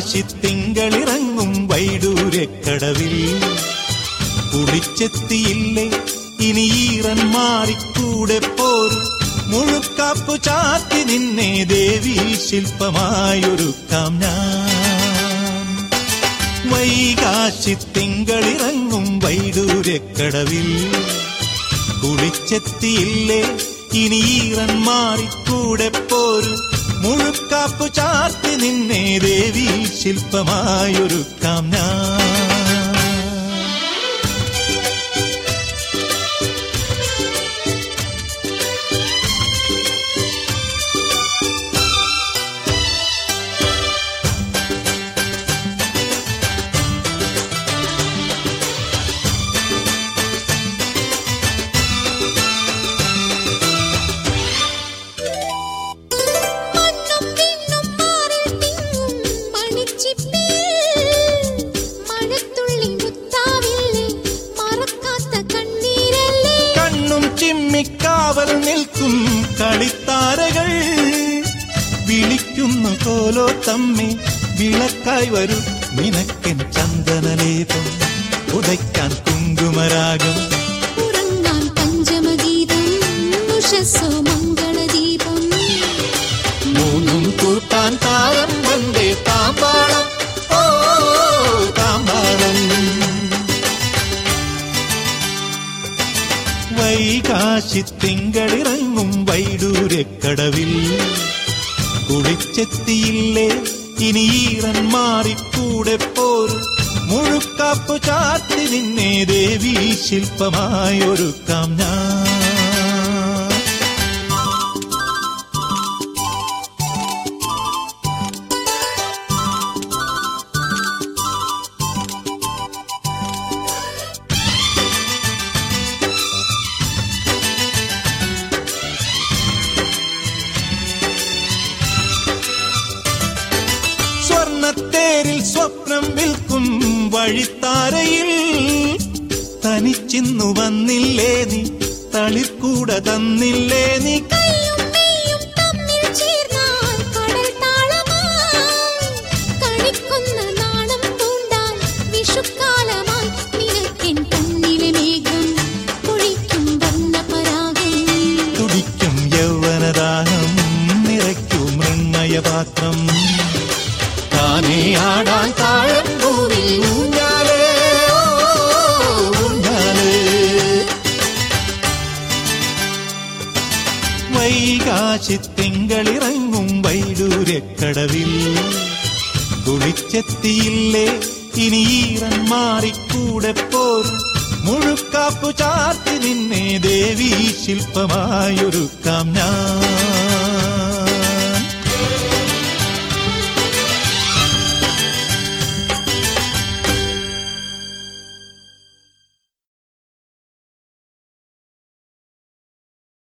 വൈകാശി തിങ്കളിറങ്ങും വൈഡൂരക്കടവിൽ കുളിച്ചെത്തിയില്ലേ ഇനി ഈറൻ മാറിക്കൂടെ പോരും മുഴുക്കാപ്പു ചാത്തി നിന്നെ ദേവി ശില്പമായൊരുക്കാം ഞാൻ വൈകാശി തിങ്കളിറങ്ങും വൈഡൂരക്കടവിൽ കുളിച്ചെത്തിയില്ലേ ഇനി ഈറൻ മാറിക്കൂടെ പോരും മുഴുക്കാപ്പു ചാർത്തി നിന്നെ ദേവി ശില്പമായൊരുക്കാം ഞാൻ മണ്ണും വിണ്ണും മാറിൽ തിങ്ങും മണിച്ചിപ്പിൽ മഴത്തുള്ളി മുത്താവില്ലേ മറക്കാത്ത കണ്ണീരല്ലേ കണ്ണും ചിമ്മിക്കാവൽ നിൽക്കും കളിത്താരകൾ വിളിക്കുന്നു കോലോ തമ്മി വിളക്കായി വരൂ നിനക്കൻ ചന്ദനലേപം ഉദയ്ക്കാൻ കുങ്കുമരാഗം ഉറങ്ങാൻ പഞ്ചമഗീതം ഉഷസ്സോ മംഗളദീപം മൂന്നും കൂട്ടാൻ താരം വந்தേ താമ്പാളം ഓ താമ്പാളം വൈകാശി തിങ്കളിറങ്ങും വൈഡൂരക്കടവിൽ കുളിച്ചെത്തിയില്ലേ ഇനി ഈറൻ മാറിക്കൂടെ പോരും മുഴുക്കാപ്പു ചാത്തി നിന്നെ ദേവി ശില്പമായൊരുക്കാം ഞാൻ സ്വർണത്തേരിൽ സ്വപ്നം വിൽക്കും വഴിത്താരയിൽ തനിച്ചിന്നു വന്നില്ലേ നീ തളിർക്കൂട തന്നില്ലേ നീ കയ്യും മെയ്യും തമ്മിൽ ചേർന്നാൽ കടൽ താളമായി കളിക്കുന്ന നാണം പൂണ്ടാൽ വിഷുക്കാലമായി നിനക്കെൻ കണ്ണിലെ മേഘം പൊഴിക്കും വർണ്ണപരാഗം തുടിക്കും യൗവനദാഹം നിറയ്ക്കും മൃണ്മയപാത്രം താനേ ആടാൻ താഴം ഭൂവിൽ ഊഞ്ഞാലേ ഓ, ഊഞ്ഞാലേ വൈകാശി തിങ്കളിറങ്ങും വൈഡൂരക്കടവിൽ കുളിച്ചെത്തിയില്ലേ ഇനി ഈറൻ മാറിക്കൂടെ പോരും മുഴുക്കാപ്പു ചാർത്തി നിന്നെ ദേവി ശില്പമായൊരുക്കാം ഞാൻ